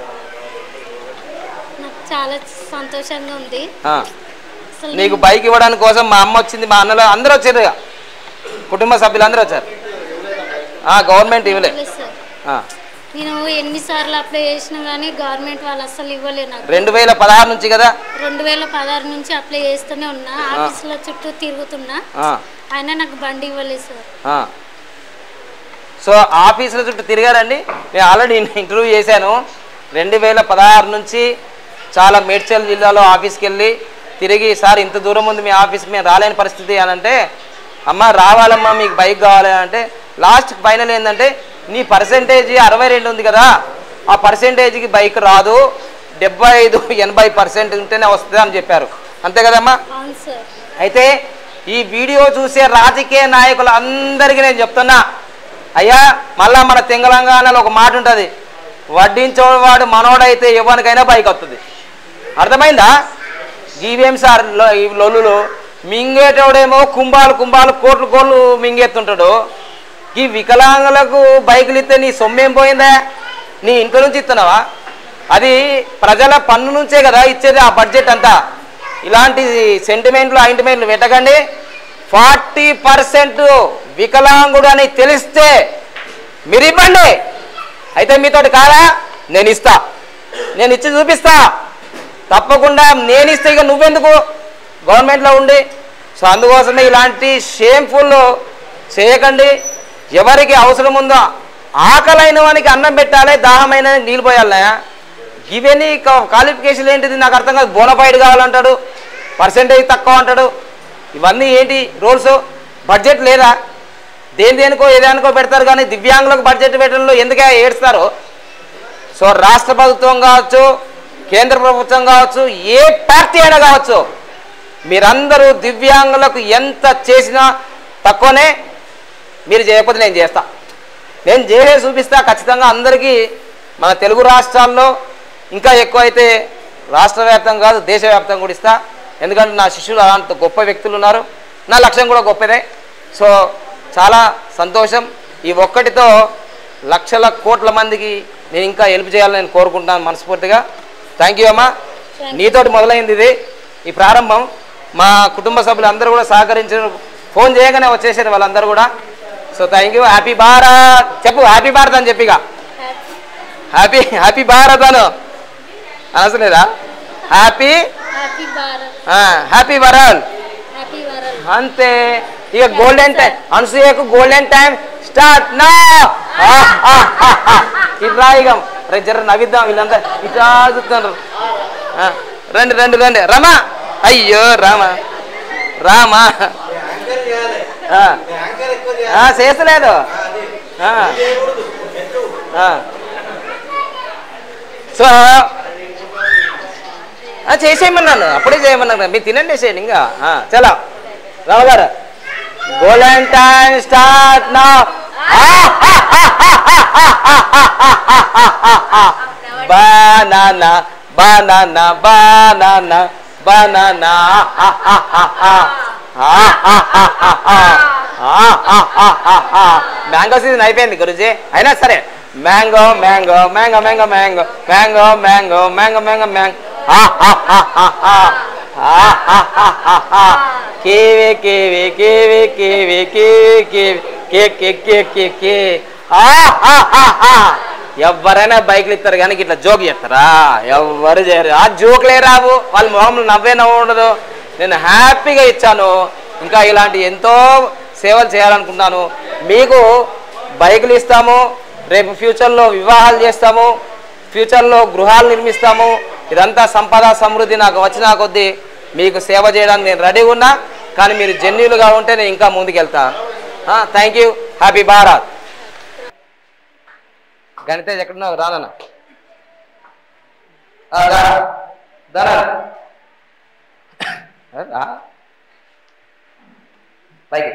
నాకు చాలా సంతోషంగా ఉంది అసలు నీకు బైక్ ఇవ్వడానికి కోసం మా అమ్మ వచ్చింది మా అన్నలు అందరూ వచ్చారు ఇక. కుటుంబ సభ్యులు అందరూ వచ్చారు గవర్నమెంట్ ఇవ్వలే ఇవ్వలేదు సార్. ఆ. నేను ఎన్నిసార్లు అప్లై చేసినా కానీ గవర్నమెంట్ వాళ్ళు అసలు ఇవ్వలేదు నాకు రెండు వేల పదహారు నుంచి కదా రెండు వేల పదహారు నుంచి అప్లై చేస్తూనే ఉన్నా ఆఫీసుల చుట్టూ తిరుగుతున్నా ఆ, అయినా నాకు బండి ఇవ్వలేదు సార్ ఆ. సో ఆఫీసుల చుట్టూ తిరిగారండి నేను ఆల్రెడీ ఇంటర్వ్యూ చేశాను రెండు వేల పదహారు నుంచి చాలా మేడ్చల్ జిల్లాలో ఆఫీస్కి వెళ్ళి తిరిగి సార్ ఇంత దూరం ఉంది మీ ఆఫీస్కి మేము రాలేని పరిస్థితి అని అంటే అమ్మ రావాలమ్మా మీకు బైక్ కావాలి అంటే లాస్ట్ ఫైనల్ ఏంటంటే నీ పర్సంటేజ్ అరవై రెండు ఉంది కదా ఆ పర్సంటేజ్కి బైక్ రాదు డెబ్బై ఐదు ఎనభై పర్సెంట్ ఉంటేనే వస్తుంది అని చెప్పారు అంతే కదమ్మా అవును సార్ అయితే ఈ వీడియో చూసే రాజకీయ నాయకులు అందరికీ నేను చెప్తున్నా అయ్యా మళ్ళా మన తెలంగాణలో ఒక మాట ఉంటుంది వడ్డించేవాడు మనోడైతే ఎవరికైనా బైక్ వస్తుంది అర్థమైందా జీవేం సార్ లో- ఈ లొల్లులు మింగేటోడేమో కుంభాలు కుంభాలు కోట్లు కోట్లు మింగేస్తుంటాడు ఈ వికలాంగులకు బైకులు ఇస్తే నీ సొమ్మేం పోయిందా నీ ఇంట్లో నుంచి ఇస్తున్నావా అది ప్రజల పన్ను నుంచే కదా ఇచ్చేది ఆ బడ్జెట్ అంతా ఇలాంటి సెంటిమెంట్లు ఆయింట్మెంట్లు పెట్టకండి ఫార్టీ పర్సెంట్ వికలాంగుడు అని తెలిస్తే మీరు ఇవ్వండి అయితే మీతోటి కాదా నేను ఇస్తా నేను ఇచ్చి చూపిస్తా తప్పకుండా నేను ఇస్తే ఇక నువ్వెందుకు గవర్నమెంట్లో ఉండి సో అందుకోసమే ఇలాంటి షేమ్ఫుల్ చేయకండి ఎవరికి అవసరం ఉందో ఆకలైన వానికి అన్నం పెట్టాలి దాహమైన నీళ్ళు పోయాలనే ఇవన్నీ క్వాలిఫికేషన్ ఏంటిది నాకు అర్థం కాదు బోనఫైడ్ కావాలంటాడు పర్సెంటేజ్ తక్కువ అంటాడు ఇవన్నీ ఏంటి రూల్స్ బడ్జెట్ లేదా దేని దేనికో ఏదానికో పెడతారు కానీ దివ్యాంగులకు బడ్జెట్ పెట్టడంలో ఎందుకే ఏడుస్తారు సో రాష్ట్ర ప్రభుత్వం కావచ్చు కేంద్ర ప్రభుత్వం కావచ్చు ఏ పార్టీ అయినా కావచ్చు మీరందరూ దివ్యాంగులకు ఎంత చేసినా తక్కువనే మీరు చేయకపోతే నేను చేస్తా నేను చేసే చూపిస్తా ఖచ్చితంగా అందరికీ మన తెలుగు రాష్ట్రాల్లో ఇంకా ఎక్కువ అయితే రాష్ట్ర వ్యాప్తంగా కాదు దేశవ్యాప్తంగా కూడా ఇస్తా ఎందుకంటే నా శిష్యులు అలాంటి గొప్ప వ్యక్తులు ఉన్నారు నా లక్ష్యం కూడా గొప్పదే సో చాలా సంతోషం ఈ ఒక్కటితో లక్షల కోట్ల మందికి నేను ఇంకా హెల్ప్ చేయాలని నేను కోరుకుంటున్నాను మనస్ఫూర్తిగా థ్యాంక్ యూ అమ్మా నీతోటి మొదలైంది ఇది ఈ ప్రారంభం మా కుటుంబ సభ్యులు అందరూ కూడా సహకరించిన ఫోన్ చేయగానే వచ్చేసారు వాళ్ళందరూ కూడా so thank you happy Bharat చెప్పు హ్యాపీ భారత్ అని చెప్పిగా హ్యాపీ హ్యాపీ భారత్ అను అనసలేదా happy happy Bharat happy world happy world అంతే ఇక గోల్డెన్ టైం అనసూయకు గోల్డెన్ టైం స్టార్ట్ నా ఇట్లా ఇక రే జర నవ్విద్దాం వీళ్ళంతా ఇట్లా చూస్తున్నారు ఆ, రండి రండి రండి రమా అయ్యో రామా రామా ఆ. ఆ, చేస్తలేదు ఆ. ఆ. సో ఆ, చేసేయమన్నాను అప్పుడే చేయమన్నాను మీరు తినండి వేసేయండి ఇంకా ఆ, చలో రావుగారు గోల్డెన్ టైం స్టార్ట్ నా banana banana banana banana mango season అయిపోయింది గురుజీ అయినా సరే mango mango mango mango mango mango mango mango mango mango కేవే కేవే కేవే కేవే కేవే కేవే కే కే కే కే కే ఎవరైనా బైక్లు ఇస్తారు కానీ ఇట్లా జోక్ చేస్తారా ఎవరు చేయరు ఆ జోక్లే రావు వాళ్ళ మొహంలో నవ్వే నవ్వు ఉండదు నేను హ్యాపీగా ఇచ్చాను ఇంకా ఇలాంటి ఎంతో సేవలు చేయాలనుకుంటున్నాను మీకు బైకులు ఇస్తాము రేపు ఫ్యూచర్లో వివాహాలు చేస్తాము ఫ్యూచర్లో గృహాలు నిర్మిస్తాము ఇదంతా సంపద సమృద్ధి నాకు వచ్చిన కొద్దీ మీకు సేవ చేయడానికి నేను రెడీగా ఉన్నా కానీ మీరు జెన్యులుగా ఉంటే నేను ఇంకా ముందుకెళ్తా thank you happy Bharat Ganitej ఎక్కడున్నావు రానన్న ఆ, రా. రా, రా. రా. పైకి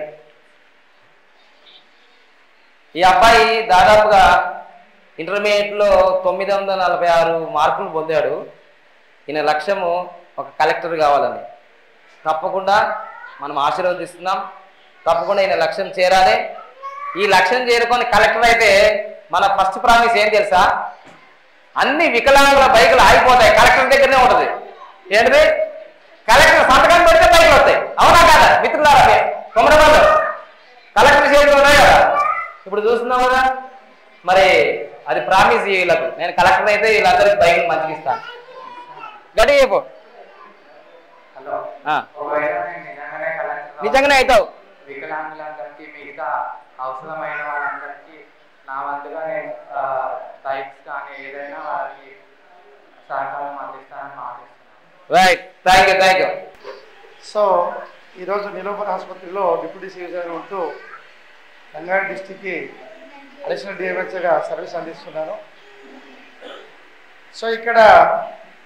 ఈ అబ్బాయి దాదాపుగా ఇంటర్మీడియట్లో తొమ్మిది వందల నలభై ఆరు మార్కులు పొందాడు ఈయన లక్ష్యము ఒక కలెక్టర్ కావాలని తప్పకుండా మనం ఆశీర్వదిస్తున్నాం తప్పకుండా ఈయన లక్ష్యం చేరాలి ఈ లక్ష్యం చేరుకొని కలెక్టర్ అయితే మన ఫస్ట్ ప్రామిస్ ఏం తెలుసా అన్ని వికలాంగుల బైకులు ఆగిపోతాయి కలెక్టర్ దగ్గరనే ఉంటుంది ఏంటిది కలెక్టర్ సంతకం పెడితే బైకులు వస్తాయి అవునా కాదా మిత్రులారా కొమరబాబు కలెక్టర్ చేతులు ఉన్నాయి కదా ఇప్పుడు చూస్తున్నాం కదా మరి అది ప్రామిస్ వీళ్ళకు నేను కలెక్టర్ అయితే వీళ్ళందరికీ బైకులు మంచిగా ఇస్తాను గట్టి చెప్పు హలో ఆ, ఒకవేళ నేను నిజంగానే కలెక్టర్ నిజంగానే అవుతావు వికలాంగులందరికీ మిగతా అవసరమైన వాళ్ళందరికీ నా వంతుగా నేను బైక్స్ కానీ ఏదైనా వారికి సహకారం అందిస్తానని ఆశిస్తున్నాను right thank you thank you so ఈరోజు నిలోపర్ ఆసుపత్రిలో డిప్యూటీ సీజర్ ఉంటూ రంగారెడ్డి డిస్టిక్కి అడిషనల్ డిఎంహెచ్గా సర్వీస్ అందిస్తున్నాను సో ఇక్కడ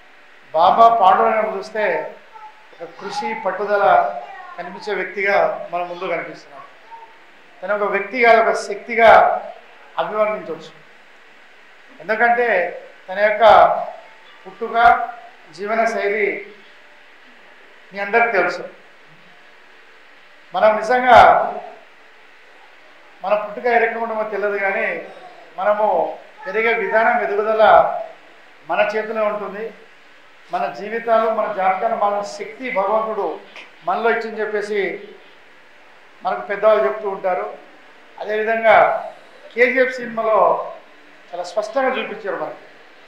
బాబా పాండురంగం చూస్తే ఒక కృషి పట్టుదల కనిపించే వ్యక్తిగా మన ముందు కనిపిస్తున్నాం తన ఒక వ్యక్తిగా ఒక శక్తిగా అభివర్ణించవచ్చు ఎందుకంటే తన యొక్క పుట్టుక జీవన శైలి మీ అందరికి తెలుసు మనం నిజంగా మన పుట్టుక ఏ రకంగా ఉండమో తెలియదు కానీ మనము పెరిగే విధానం ఎదుగుదల మన చేతిలో ఉంటుంది మన జీవితాలు మన జాతకాలు మన శక్తి భగవంతుడు మనలో ఇచ్చని చెప్పేసి మనకు పెద్దవాళ్ళు చెప్తూ ఉంటారు అదేవిధంగా కేజీఎఫ్ సినిమాలో చాలా స్పష్టంగా చూపించారు మనకి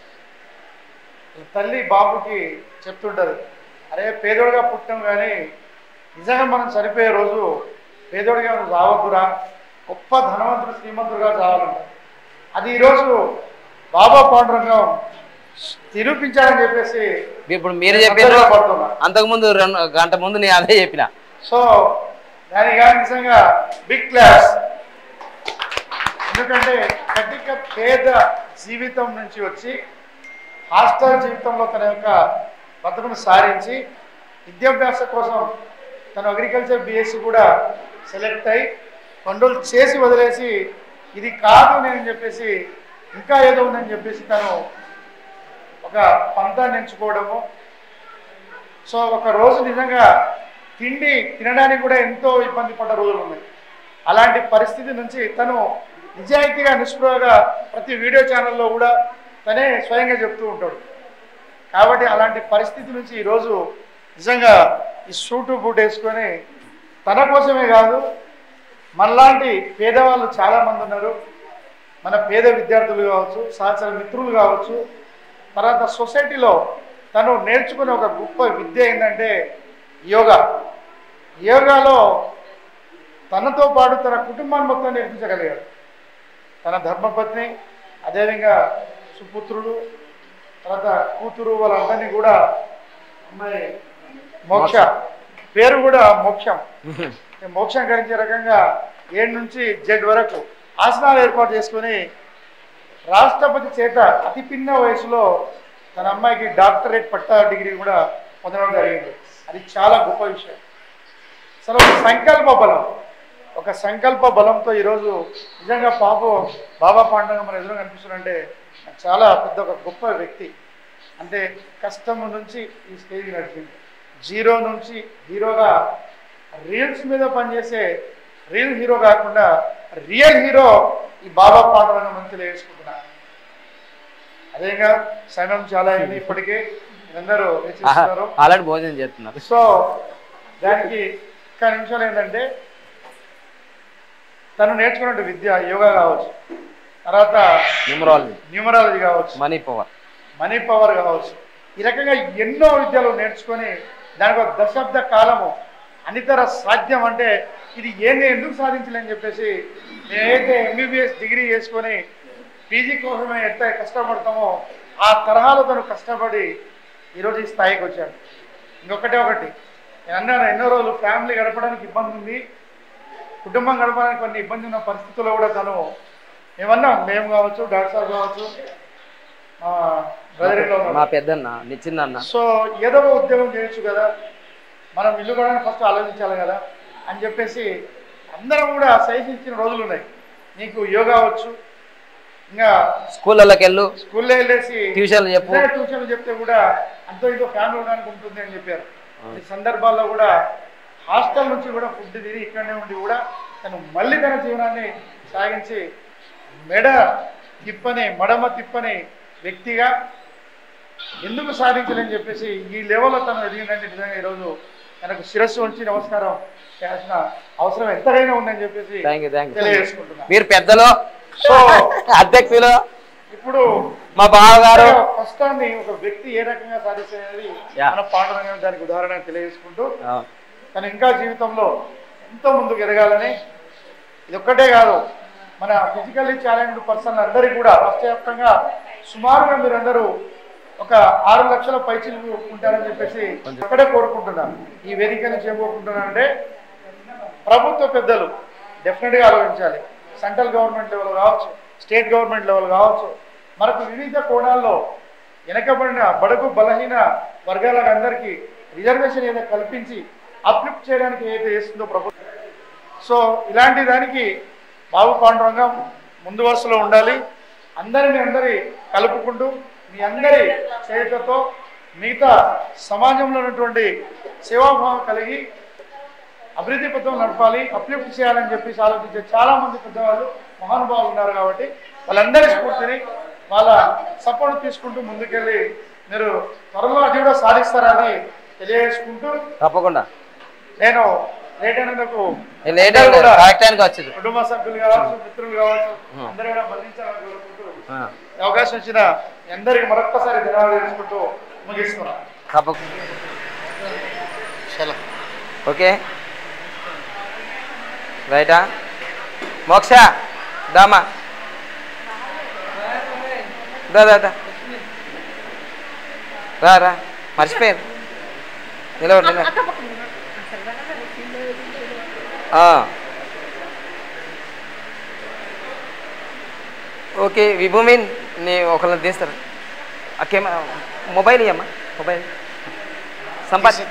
తల్లి బాబుకి చెప్తుంటది అరే పేదోడుగా పుట్టాం కానీ నిజంగా మనం చనిపోయే రోజు పేదోడిగా మనం రావద్దురా గొప్ప ధనవంతుడు శ్రీమంతుడుగా చావాలంట అది ఈరోజు బాబా పాండురంగం నిరూపించాలని చెప్పేసి ఇప్పుడు మీరు చెప్పారు పడుతున్నా అంతకుముందు రెండు గంట ముందు నేను అదే చెప్పిన సో దాని కానీ నిజంగా బిగ్ క్లాస్ ఎందుకంటే కటిక పేద జీవితం నుంచి వచ్చి హాస్టల్ జీవితంలో తన యొక్క బతుకును సారించి విద్యాభ్యాస కోసం తను అగ్రికల్చర్ బిఎస్సి కూడా సెలెక్ట్ అయి కంట్రోల్ చేసి వదిలేసి ఇది కాదు నేను చెప్పేసి ఇంకా ఏదో ఉందని చెప్పేసి తను ఒక పంతాన్ని ఎంచుకోవడము సో ఒక రోజు నిజంగా తిండి తినడానికి కూడా ఎంతో ఇబ్బంది పడ్డ రోజులు ఉన్నాయి అలాంటి పరిస్థితి నుంచి తను నిజాయితీగా నిస్పృహగా ప్రతి వీడియో ఛానల్లో కూడా తనే స్వయంగా చెప్తూ ఉంటాడు కాబట్టి అలాంటి పరిస్థితి నుంచి ఈరోజు నిజంగా ఈ సూటు బూట్ వేసుకొని తన కోసమే కాదు మనలాంటి పేదవాళ్ళు చాలామంది ఉన్నారు మన పేద విద్యార్థులు కావచ్చు సహచర మిత్రులు కావచ్చు తర్వాత సొసైటీలో తను నేర్చుకునే ఒక గొప్ప విద్య ఏంటంటే యోగా యోగాలో తనతో పాటు తన కుటుంబాన్ని మొత్తం నేర్పించగలిగాడు తన ధర్మపత్ని అదేవిధంగా సుపుత్రుడు తర్వాత కూతురు వాళ్ళందరినీ కూడా అమ్మాయి మోక్ష పేరు కూడా మోక్షం ఈ మోక్షం కలిగించే రకంగా ఏడు నుంచి జెడ్ వరకు ఆసనాలు ఏర్పాటు చేసుకొని రాష్ట్రపతి చేత అతి పిన్న వయసులో తన అమ్మాయికి డాక్టరేట్ పట్టా డిగ్రీ కూడా పొందడం జరిగింది అది చాలా గొప్ప విషయం అసలు ఒక సంకల్ప బలం ఒక సంకల్ప బలంతో ఈరోజు నిజంగా పాప బాబా పాండవ మన ఎదురు కనిపిస్తున్నారంటే చాలా పెద్ద ఒక గొప్ప వ్యక్తి అంటే కష్టం నుంచి ఈ స్టేజ్ నడిచింది జీరో నుంచి హీరోగా రీల్స్ మీద పనిచేసే రీల్ హీరో కాకుండా రియల్ హీరో ఈ బాబా పాండరంగం మంచి వేసుకుంటున్నా అదేగా సమయం చాలా అయింది ఇప్పటికే మీరందరూ వేచిస్తున్నారు ఆల్రెడీ భోజనం చేస్తున్నారు సో దానికి ఒక్క నిమిషాలు ఏంటంటే తను నేర్చుకున్న విద్య యోగా కావచ్చు తర్వాత న్యూమరాలజీ న్యూమరాలజీ కావచ్చు మనీ పవర్ మనీ పవర్ కావచ్చు ఈ రకంగా ఎన్నో విద్యలు నేర్చుకొని దానికి ఒక దశాబ్ద కాలము అనితర సాధ్యం అంటే ఇది ఏంది ఎందుకు సాధించలేని చెప్పేసి నేనైతే ఎంబీబీఎస్ డిగ్రీ చేసుకొని పీజీ కోసమే ఎంత కష్టపడతామో ఆ తరహాలో తను కష్టపడి ఈరోజు ఈ స్థాయికి వచ్చాడు ఇంకొకటే ఒకటి నేను అన్నాను ఎన్నో రోజులు ఫ్యామిలీ గడపడానికి ఇబ్బంది ఉంది కుటుంబం గడపడానికి కొన్ని ఇబ్బంది ఉన్న పరిస్థితుల్లో కూడా తను ఏమన్నా మేము కావచ్చు డాక్టర్ సార్ కావచ్చు మా బ్రదర్ ఇన్ మా పెద్దన్న నీ చిన్న సో ఏదో ఒక ఉద్యోగం చేయొచ్చు కదా మనం ఇల్లు కొనడానికి ఫస్ట్ ఆలోచించాలి కదా అని చెప్పేసి అందరం కూడా సజెషన్ ఇచ్చిన రోజులు ఉన్నాయి నీకు యోగా వచ్చు ఇంకా స్కూళ్ళకి వెళ్ళు స్కూల్లో వెళ్ళేసి ట్యూషన్లు చెప్పు. ఇతర ట్యూషన్లు చెప్తే కూడా అంతో ఇంతో ఫ్యామిలీ ఉండడానికి ఉంటుంది అని చెప్పారు ఈ సందర్భాల్లో కూడా హాస్టల్ నుంచి కూడా ఫుడ్ తిని ఇక్కడనే ఉండి కూడా తను మళ్ళీ తన జీవనాన్ని సాగించి మెడ తిప్పని మడమ తిప్పని వ్యక్తిగా ఎందుకు సాధించలేని చెప్పేసి ఈ లెవెల్లో తను ఎదిగిందంటే నిజంగా ఈరోజు తనకు శిరస్సు ఉంచి నమస్కారం చేయాల్సిన అవసరం ఎంతైనా ఉందని చెప్పేసి థ్యాంక్ యూ థ్యాంక్ యూ తెలియజేసుకుంటున్నా మీరు పెద్దలు సో అధ్యక్షులు ఇప్పుడు మా బావగారు కష్టాన్ని ఒక వ్యక్తి ఏ రకంగా సాధిస్తుంది Yeah. మన పాండురంగం దానికి ఉదాహరణ తెలియజేసుకుంటూ ఆ, తను ఇంకా జీవితంలో ఎంతో ముందుకు ఎదగాలని ఇది ఒక్కటే కాదు మన ఫిజికల్లీ ఛాలెంజ్డ్ పర్సన్ అందరికీ కూడా రాష్ట్ర వ్యాప్తంగా సుమారుగా మీరందరూ ఒక ఆరు లక్షల పైచిలు ఉంటారని చెప్పేసి ఒక్కడే కోరుకుంటున్నాను ఈ వేదిక నుంచి ఏం కోరుకుంటున్నానంటే ప్రభుత్వ పెద్దలు డెఫినెట్గా ఆలోచించాలి సెంట్రల్ గవర్నమెంట్ లెవెల్ కావచ్చు స్టేట్ గవర్నమెంట్ లెవెల్ కావచ్చు మనకు వివిధ కోణాల్లో వెనకబడిన బడుగు బలహీన వర్గాలకు అందరికీ రిజర్వేషన్ ఏదైనా కల్పించి అప్లిఫ్ట్ చేయడానికి ఏదైతే చేస్తుందో ప్రభుత్వం సో ఇలాంటి దానికి బాబు పాండురంగం ముందు వరుసలో ఉండాలి అందరిని అందరి కలుపుకుంటూ మీ అందరి చేతులతో మిగతా సమాజంలో ఉన్నటువంటి సేవాభావం కలిగి అభివృద్ధి పథం నడపాలి అప్లిఫ్ట్ చేయాలని చెప్పేసి ఆలోచించే చాలా మంది పెద్దవాళ్ళు మహానుభావులు ఉన్నారు కాబట్టి వాళ్ళందరి స్ఫూర్తిని వాళ్ళ సపోర్ట్ తీసుకుంటూ ముందుకెళ్ళి మీరు త్వరలో అది కూడా సాధిస్తారని తెలియజేసుకుంటూ తప్పకుండా నేను లేట్ అయినందుకు నేను లేట్ అందరూ కూడా కరెక్ట్ టైంకి వచ్చింది కుటుంబ సభ్యులు కావచ్చు మిత్రులు కావచ్చు Hmm. అందరూ కూడా మరణించాలని కోరుకుంటూ ఆ, ఈ అవకాశం ఇచ్చిన మీ అందరికి మరొక్కసారి ధన్యవాదాలు తెలుసుకుంటూ ముగిస్తున్నాను తప్పకుండా ఓకే రైటా మోక్ష దామా దా దా దా రా రా మర్చిపోయాను నిలబడి నిలబడి ఆ. ఓకే విభూమిన్ నీ ఒకళ్ళని తీస్తారు ఆ కెమెరా మొబైల్ ఇయ్యమ్మా మొబైల్ సంపత్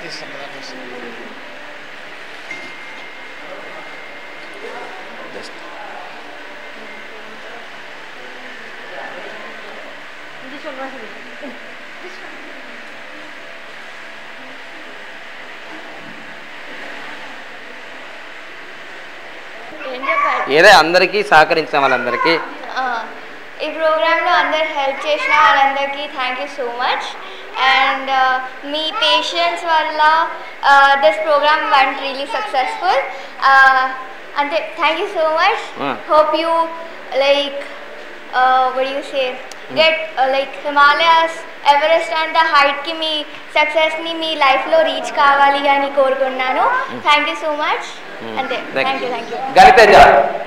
ఏం చెప్పాలి ఏదే అందరికీ సహకరించిన వాళ్ళందరికీ ఆ, ఈ ప్రోగ్రాంలో అందరు హెల్ప్ చేసిన వాళ్ళందరికీ thank you so much and మీ పేషెన్స్ వల్ల this program one really successful అంటే thank you so much Mm. Hope you like what you say get like Himalayas Everest and the హైట్కి మీ సక్సెస్ని మీ లైఫ్లో రీచ్ కావాలి అని కోరుకున్నాను థ్యాంక్ యూ సో మచ్ అంతే థ్యాంక్ యూ థ్యాంక్ యూ గణితేజ